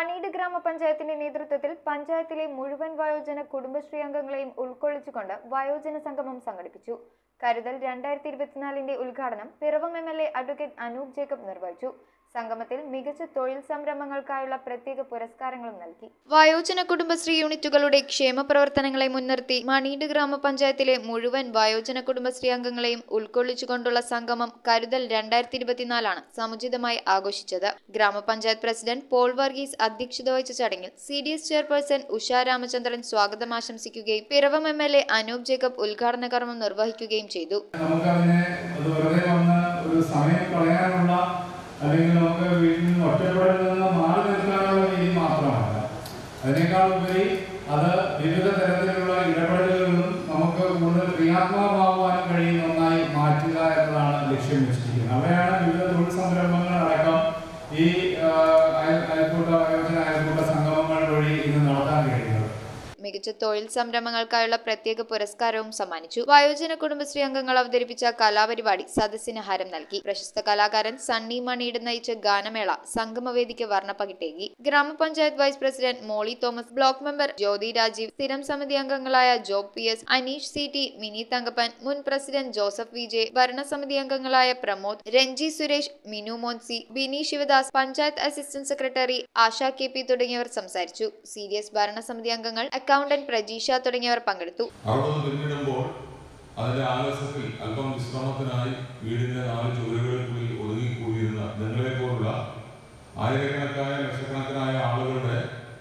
മണീട് ഗ്രാമപഞ്ചായത്തിന്റെ നേതൃത്വത്തിൽ പഞ്ചായത്തിലെ മുഴുവൻ വയോജന കുടുംബശ്രീ അംഗങ്ങളെയും ഉൾക്കൊള്ളിച്ചുകൊണ്ട് വയോജന സംഗമം സംഘടിപ്പിച്ചു കരുതൽ രണ്ടായിരത്തി ഇരുപത്തിനാലിന്റെ ഉദ്ഘാടനം Piravom M L A advocate Anoop Jacob നിർവഹിച്ചു സംഗമത്തിൽ മികച്ച തൊഴിൽ സംരംഭങ്ങൾക്കായുള്ള പ്രത്യേക പുരസ്കാരങ്ങളും നൽകി വയോജന കുടുംബശ്രീ യൂണിറ്റുകളുടെ ക്ഷേമ പ്രവർത്തനങ്ങളെ മുൻനിർത്തി മണീട് ഗ്രാമപഞ്ചായത്തിലെ മുഴുവൻ വയോജന കുടുംബശ്രീ അംഗങ്ങളെയും ഉൾക്കൊള്ളിച്ചുകൊണ്ടുള്ള സംഗമം കരുതൽ രണ്ടായിരത്തി ഇരുപത്തിനാലാണ് സമുചിതമായി ആഘോഷിച്ചത് ഗ്രാമപഞ്ചായത്ത് പ്രസിഡന്റ് പോൾ വർഗീസ് അധ്യക്ഷത വഹിച്ച ചടങ്ങിൽ C D S chairperson Usha Ramachandran സ്വാഗതം ആശംസിക്കുകയും Piravom M L A Anoop Jacob ഉദ്ഘാടന കർമ്മം നിർവഹിക്കുകയും ചെയ്തു നമുക്കതിനെ അത് വെറുതെ വന്ന് ഒരു സമയം കളയാനുള്ള അല്ലെങ്കിൽ നമുക്ക് വീട്ടിൽ നിന്ന് ഒറ്റപ്പെടലിൽ നിന്ന് മാറി നിൽക്കാനുള്ള രീതി മാത്രമല്ല അതിനേക്കാൾ ഉപരി അത് വിവിധ തരത്തിലുള്ള ഇടപെടലുകളിലും നമുക്ക് കൂടുതൽ ക്രിയാത്മകമാവാനും കഴിയുന്ന ഒന്നായി മാറ്റുക എന്നതാണ് ലക്ഷ്യം വെച്ചിരിക്കുന്നത് അവിടെയാണ് വിവിധ തൊഴിൽ സംരംഭങ്ങൾ അടക്കം ഈ ആ, അയൽ- അയൽക്കൂട്ട വയോജന അയൽക്കൂട്ട സംഗമങ്ങൾ വഴി ഇന്ന് നടത്താൻ കഴിയുന്നത് മികച്ച തൊഴിൽ സംരംഭങ്ങൾക്കായുള്ള പ്രത്യേക പുരസ്കാരവും സമ്മാനിച്ചു വയോജന കുടുംബശ്രീ അംഗങ്ങൾ അവതരിപ്പിച്ച കലാപരിപാടി സദസ്സിന് ഹരം നൽകി പ്രശസ്ത കലാകാരൻ സണ്ണി മണിയുടെ നയിച്ച ഗാനമേള സംഗമവേദിക്ക് വർണ്ണപ്പകിട്ടേകി ഗ്രാമപഞ്ചായത്ത് vice president Molly Thomas block member Jyothi Rajeev സ്ഥിരം സമിതി അംഗങ്ങളായ Job P S Aneesh C T Mini Thankappan മുൻ പ്രസിഡന്റ് ജോസഫ് വി ജെ ഭരണസമിതി അംഗങ്ങളായ Pramod Renji Suresh Minu Moncy Bini Sivadas panchayat assistant secretary Asha K P തുടങ്ങിയവർ സംസാരിച്ചു സി ഡി എസ് ഭരണസമിതി അംഗങ്ങൾ അക്കൗണ്ടന്റ് പ്രജീഷ തുടങ്ങിയവർ പങ്കെടുത്തു അറുപത് പിന്നിടുമ്പോൾ അതിന്റെ ആലസ്യത്തിൽ അല്പം വിശ്രമത്തിനായി വീടിന്റെ നാല് ചുവരുകൾക്കുള്ളിൽ ഒതുങ്ങിക്കൂടിയിരുന്ന നിങ്ങളെ പോലുള്ള ആയിരക്കണക്കായ ലക്ഷക്കണക്കിനായ ആളുകളുടെ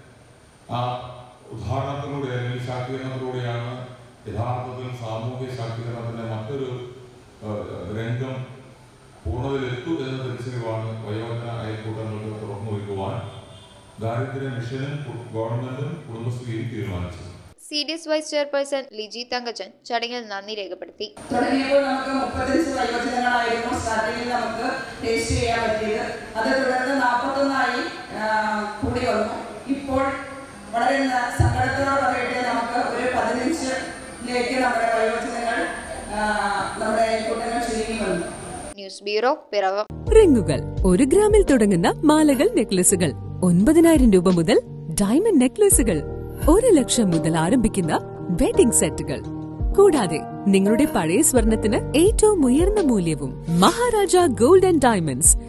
ആ ഉദാഹരണത്തിലൂടെ അല്ലെങ്കിൽ ശാക്തീകരണത്തിലൂടെയാണ് യഥാർത്ഥത്തിൽ സാമൂഹ്യ ശാക്തീകരണത്തിന്റെ മറ്റൊരു ഏഹ്, രംഗം പൂർണ്ണതയിലെത്തു എന്ന തിരിച്ചറിവാണ് വയോജന അയൽക്കൂട്ടങ്ങൾക്ക് തുറന്നു വയ്ക്കുവാൻ ദാരിദ്ര്യ മിഷനും കു- ഗവൺമെന്റും കുടുംബശ്രീയും തീരുമാനിച്ചത് C D S vice chairperson Liji Thankachan ചടങ്ങിൽ നന്ദി രേഖപ്പെടുത്തി തുടങ്ങിയപ്പോൾ നമുക്ക് മുപ്പത്തഞ്ച് വയോജനങ്ങളായിരുന്നു സ്റ്റാർട്ടിങ്ങിൽ നമുക്ക് ടേസ്റ്റ് ചെയ്യാൻ പറ്റിയത് അത് തുടർന്ന് നാൽപ്പത്തൊന്നായി കൂടി വന്നു ഇപ്പോൾ വളരെ ന- സങ്കടത്തോടെ പറയട്ടെ നമുക്ക് ഒരു പതിനഞ്ചിലേക്ക് നമ്മുടെ വയോജനങ്ങൾ ആ, നമ്മുടെ കൂട്ടങ്ങൾ ചുരുങ്ങി വന്നു ന്യൂസ് ബ്യൂറോ പിറവം റിങ്ങുകൾ ഒരു ഗ്രാമിൽ തുടങ്ങുന്ന മാലകൾ നെക്ലസുകൾ ഒൻപതിനായിരം രൂപ മുതൽ ഡയമണ്ട് നെക്ലസുകൾ ഒരു ലക്ഷം മുതൽ ആരംഭിക്കുന്ന വെഡിംഗ് സെറ്റുകൾ കൂടാതെ നിങ്ങളുടെ പഴയ സ്വർണത്തിന് ഏറ്റവും ഉയർന്ന മൂല്യവും മഹാരാജ ഗോൾഡ് ആൻഡ് ഡയമണ്ട്സ്